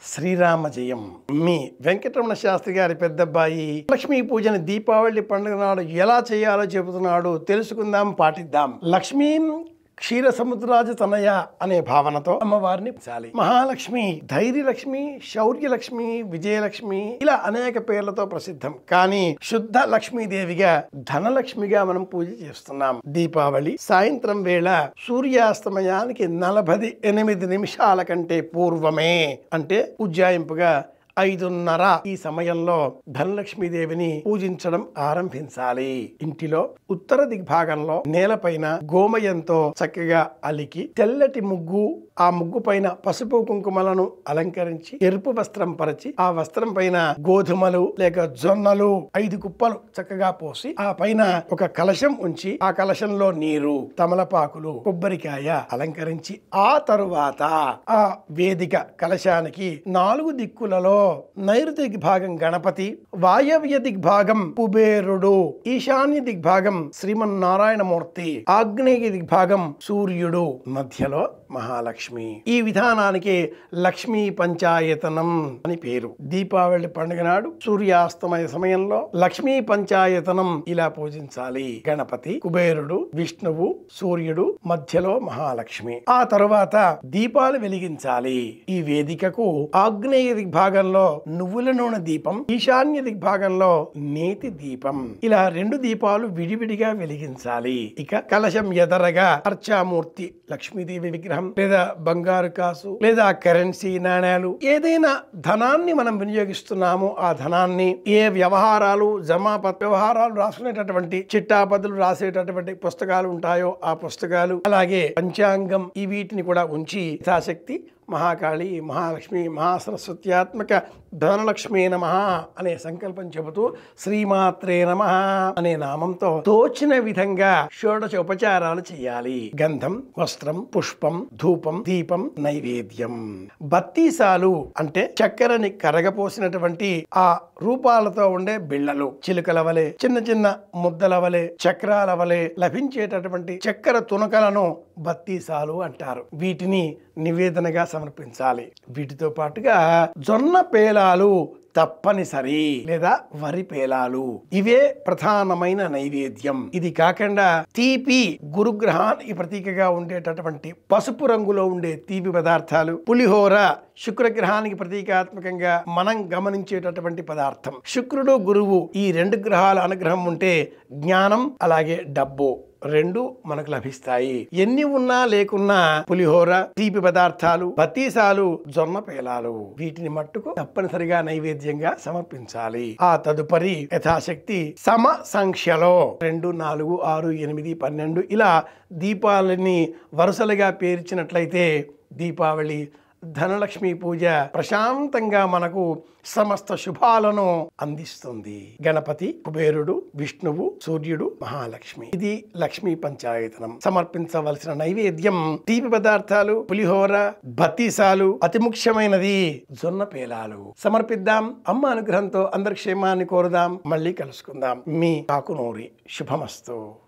శ్రీరామ జయం మీ వెంకటరమణ శాస్త్రి గారి పెద్దబ్బాయి లక్ష్మీ పూజని దీపావళి పండుగ నాడు ఎలా చేయాలో చెబుతున్నాడు తెలుసుకుందాం పాటిద్దాం లక్ష్మీ క్షీర సముద్రాజ తనయ అనే భావనతో అమ్మవారిని చాలి మహాలక్ష్మి ధైర్యలక్ష్మి శౌర్యలక్ష్మి విజయలక్ష్మి ఇలా అనేక పేర్లతో ప్రసిద్ధం కానీ శుద్ధ లక్ష్మీదేవిగా ధనలక్ష్మిగా మనం పూజ చేస్తున్నాం దీపావళి సాయంత్రం వేళ సూర్యాస్తమయానికి నలభై ఎనిమిది నిమిషాల కంటే పూర్వమే అంటే ఉజ్జాయింపుగా ఐదున్నర ఈ సమయంలో ధనలక్ష్మీదేవిని పూజించడం ఆరంభించాలి ఇంటిలో ఉత్తర దిగ్భాగంలో నేలపైన గోమయంతో చక్కగా అలికి తెల్లటి ముగ్గు ఆ ముగ్గు పైన పసుపు కుంకుమలను అలంకరించి ఎరుపు వస్త్రం పరిచి ఆ వస్త్రం పైన గోధుమలు లేక జొన్నలు ఐదు కుప్పలు చక్కగా పోసి ఆ పైన ఒక కలశం ఉంచి ఆ కలశంలో నీరు తమలపాకులు కొబ్బరికాయ అలంకరించి ఆ తరువాత ఆ వేదిక కలశానికి నాలుగు దిక్కులలో నైరుతి దిగ్భాగం గణపతి వాయవ్య దిగ్భాగం కుబేరుడు ఈశాన్య దిగ్భాగం శ్రీమన్నారాయణమూర్తి ఆగ్నేయ దిగ్భాగం సూర్యుడు మధ్యలో మహాలక్ష్మి ఈ విధానానికి లక్ష్మీ పంచాయతనం అని పేరు దీపావళి పండుగ నాడు సూర్యాస్తమయ సమయంలో లక్ష్మీ పంచాయతనం ఇలా పూజించాలి గణపతి కుబేరుడు విష్ణువు సూర్యుడు మధ్యలో మహాలక్ష్మి ఆ తరువాత దీపాలు వెలిగించాలి ఈ వేదికకు ఆగ్నేయ దిగ్భాగంలో నువ్వుల నూనె దీపం ఈశాన్య దిగ్భాగంలో నేతి దీపం ఇలా రెండు దీపాలు విడివిడిగా వెలిగించాలి ఇక కలశం ఎదరగా అర్చామూర్తి లక్ష్మీదేవి విగ్రహం లేదా బంగారు కాసు లేదా కరెన్సీ నాణ్యాలు ఏదైనా ధనాన్ని మనం వినియోగిస్తున్నామో ఆ ధనాన్ని ఏ వ్యవహారాలు జమా పత్- వ్యవహారాలు రాసుకునేటటువంటి చిట్టాపదులు రాసేటటువంటి పుస్తకాలు ఉంటాయో ఆ పుస్తకాలు అలాగే పంచాంగం ఈ వీటిని కూడా ఉంచి యథాశక్తి మహాకాళి మహాలక్ష్మి మహాసరస్వత్యాత్మక ధనలక్ష్మీ నమ అనే సంకల్పం చెబుతూ శ్రీమాత్రే నమ అనే నామంతో తోచిన విధంగా షోడశ ఉపచారాలు చేయాలి గంధం వస్త్రం పుష్పం ధూపం దీపం నైవేద్యం బత్తీసాలు అంటే చక్కెరని కరగపోసినటువంటి ఆ రూపాలతో ఉండే బిళ్ళలు చిలుకల వలె చిన్న చిన్న ముద్దల వలె చక్రాల వలె లభించేటటువంటి చక్కెర తునకలను బత్తీసాలు అంటారు వీటిని నివేదనగా సమర్పించాలి వీటితో పాటుగా జొన్న పేలాలు తప్పనిసరి లేదా వరి పేలాలు ఇవే ప్రధానమైన నైవేద్యం ఇది కాకుండా తీపి గురుగ్రహానికి ప్రతీకగా ఉండేటటువంటి పసుపు రంగులో ఉండే తీపి పదార్థాలు పులిహోర శుక్రగ్రహానికి ప్రతీకాత్మకంగా మనం గమనించేటటువంటి పదార్థం శుక్రుడు గురువు ఈ రెండు గ్రహాల అనుగ్రహం ఉంటే జ్ఞానం అలాగే డబ్బు రెండు మనకు లభిస్తాయి ఎన్ని ఉన్నా లేకున్నా పులిహోర తీపి పదార్థాలు బతీసాలు జొన్న పేలాలు వీటిని మట్టుకు తప్పనిసరిగా నైవేద్యంగా సమర్పించాలి ఆ తదుపరి యథాశక్తి సమ సంఖ్యలో రెండు నాలుగు ఆరు ఎనిమిది పన్నెండు ఇలా దీపాలని వరుసలుగా పేర్చినట్లయితే దీపావళి ధనలక్ష్మి పూజ ప్రశాంతంగా మనకు సమస్త శుభాలను అందిస్తుంది గణపతి కుబేరుడు విష్ణువు సూర్యుడు మహాలక్ష్మి ఇది లక్ష్మీ పంచాయతనం సమర్పించవలసిన నైవేద్యం తీపి పదార్థాలు పులిహోర బతీసాలు అతి ముఖ్యమైనది జొన్న పేలాలు సమర్పిద్దాం అమ్మ అనుగ్రహంతో అందరి క్షేమాన్ని కోరుదాం మళ్ళీ కలుసుకుందాం మీ కాకునూరి శుభమస్తు